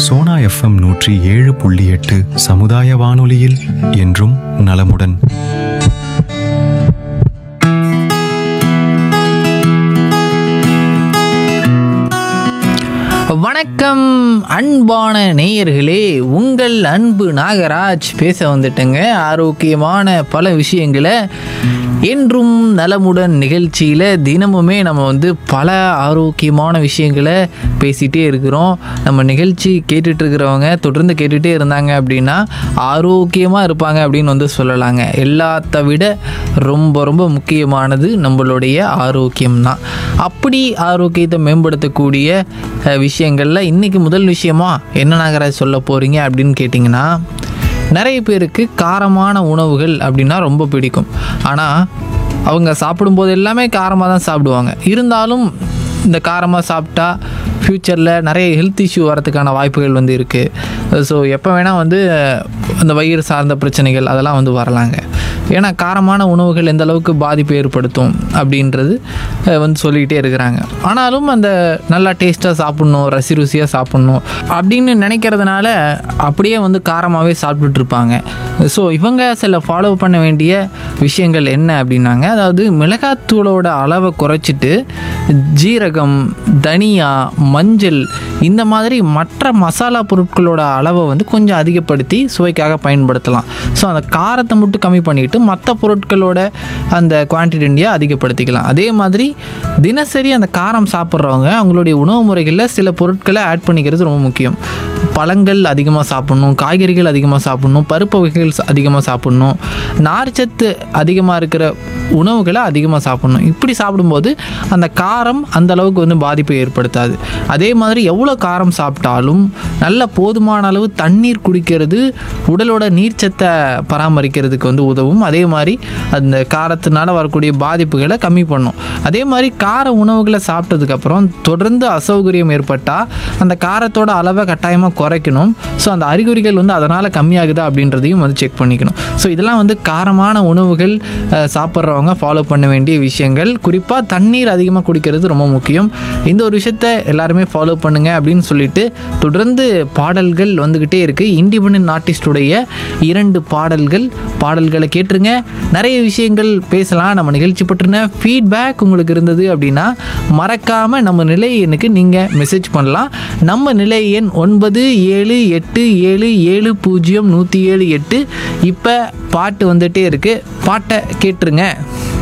Sona FM நூற்றி ஏழு புள்ளி எட்டு சமுதாய வானொலியில் என்றும் நலமுடன் வணக்கம் அன்பான நேயர்களே உங்கள் அன்பு நாகராஜ் பேச வந்துட்டேங்க ஆரோக்கியமான பல விஷயங்களை என்றும் நலமுடன் நிகழ்ச்சியில் தினமுமே நம்ம வந்து பல ஆரோக்கியமான விஷயங்களை பேசிகிட்டே இருக்கிறோம் நம்ம நிகழ்ச்சி கேட்டுட்டு இருக்கிறவங்க தொடர்ந்து கேட்டுகிட்டே இருந்தாங்க அப்படின்னா ஆரோக்கியமாக இருப்பாங்க அப்படின்னு வந்து சொல்லலாங்க எல்லாத்த விட ரொம்ப ரொம்ப முக்கியமானது நம்மளுடைய ஆரோக்கியம் தான் அப்படி ஆரோக்கியத்தை மேம்படுத்தக்கூடிய அஹ், விஷயங்கள்ல இன்னைக்கு முதல் விஷயமா என்ன நாகராஜ் சொல்ல போறீங்க அப்படின்னு கேட்டிங்கன்னா நிறைய பேருக்கு காரமான உணவுகள் அப்படின்னா ரொம்ப பிடிக்கும் ஆனால் அவங்க சாப்பிடும்போது எல்லாமே காரமாக தான் சாப்பிடுவாங்க இருந்தாலும் இந்த காரமாக சாப்பிட்டா ஃப்யூச்சரில் நிறைய ஹெல்த் இஷ்யூ வரதுக்கான வாய்ப்புகள் வந்து இருக்குது ஸோ எப்போ வேணால் வந்து அந்த வயிறு சார்ந்த பிரச்சனைகள் அதெல்லாம் வந்து வரலாங்க ஏன்னா காரமான உணவுகள் எந்த அளவுக்கு பாதிப்பு ஏற்படுத்தும் அப்படின்றது அஹ், வந்து சொல்லிக்கிட்டே இருக்கிறாங்க ஆனாலும் அந்த நல்லா டேஸ்ட்டாக சாப்பிட்ணும் ரசி ருசியாக சாப்பிட்ணும் அப்படின்னு நினைக்கிறதுனால அப்படியே வந்து காரமாகவே சாப்பிட்டுட்டு இருப்பாங்க ஸோ இவங்க சில ஃபாலோ பண்ண வேண்டிய விஷயங்கள் என்ன அப்படின்னாங்க அதாவது மிளகாத்தூளோட அளவை குறைச்சிட்டு ஜீரகம் தனியா மஞ்சள் இந்த மாதிரி மற்ற மசாலா பொருட்களோட அளவை வந்து கொஞ்சம் அதிகப்படுத்தி சுவைக்காக பயன்படுத்தலாம் ஸோ அந்த காரத்தை மட்டும் கம்மி பண்ணிட்டு மற்ற பொருட்களோட அந்த குவான்டிட்டியை அதிகப்படுத்திக்கலாம் அதே மாதிரி தினசரி அந்த காரம் சாப்பிட்றவங்க அவங்களுடைய உணவு முறைகளில் சில பொருட்களை ஆட் பண்ணிக்கிறது ரொம்ப முக்கியம் பழங்கள் அதிகமாக சாப்பிட்ணும் காய்கறிகள் அதிகமாக சாப்பிட்ணும் பருப்பு வகைகள் அதிகமாக சாப்பிட்ணும் நார்ச்சத்து அதிகமாக இருக்கிற உணவுகளை அதிகமாக சாப்பிட்ணும் இப்படி சாப்பிடும்போது அந்த காரம் அந்த அளவுக்கு வந்து பாதிப்பை ஏற்படுத்தாது அதே மாதிரி எவ்வளோ காரம் சாப்பிட்டாலும் நல்ல போதுமான அளவு தண்ணீர் குடிக்கிறது உடலோட நீர்ச்சத்தை பராமரிக்கிறதுக்கு வந்து உதவும் அதே மாதிரி அந்த காரத்தினால வரக்கூடிய பாதிப்புகளை கம்மி பண்ணும் அதே மாதிரி கார உணவுகளை சாப்பிட்டதுக்கப்புறம் தொடர்ந்து அசௌகரியம் ஏற்பட்டால் அந்த காரத்தோட அளவை கட்டாயமாக குறைக்கணும் ஸோ அந்த அறிகுறிகள் வந்து அதனால் கம்மியாகுதா அப்படின்றதையும் வந்து செக் பண்ணிக்கணும் ஸோ இதெல்லாம் வந்து காரமான உணவுகள் அஹ், சாப்பிட்றவங்க ஃபாலோ பண்ண வேண்டிய விஷயங்கள் குறிப்பாக தண்ணீர் அதிகமாக குடிக்கிறது ரொம்ப முக்கியம் இந்த ஒரு விஷயத்த எல்லாருமே ஃபாலோ பண்ணுங்க அப்படின்னு சொல்லிட்டு தொடர்ந்து பாடல்கள் வந்துக்கிட்டே இருக்குது இண்டிபெண்ட் ஆர்டிஸ்டுடைய இரண்டு பாடல்கள் பாடல்களை கேட்டுருங்க நிறைய விஷயங்கள் பேசலாம் நம்ம நிகழ்ச்சி பற்றின ஃபீட்பேக் உங்களுக்கு இருந்தது அப்படின்னா மறக்காமல் நம்ம நிலை எண்ணுக்கு நீங்கள் மெசேஜ் பண்ணலாம் நம்ம நிலை எண் ஒன்பது ஏழு எட்டு ஏழு ஏழு பூஜ்ஜியம் நூற்றி ஏழு எட்டு இப்போ பாட்டு வந்துட்டே இருக்குது பாட்டை கேட்டுருங்க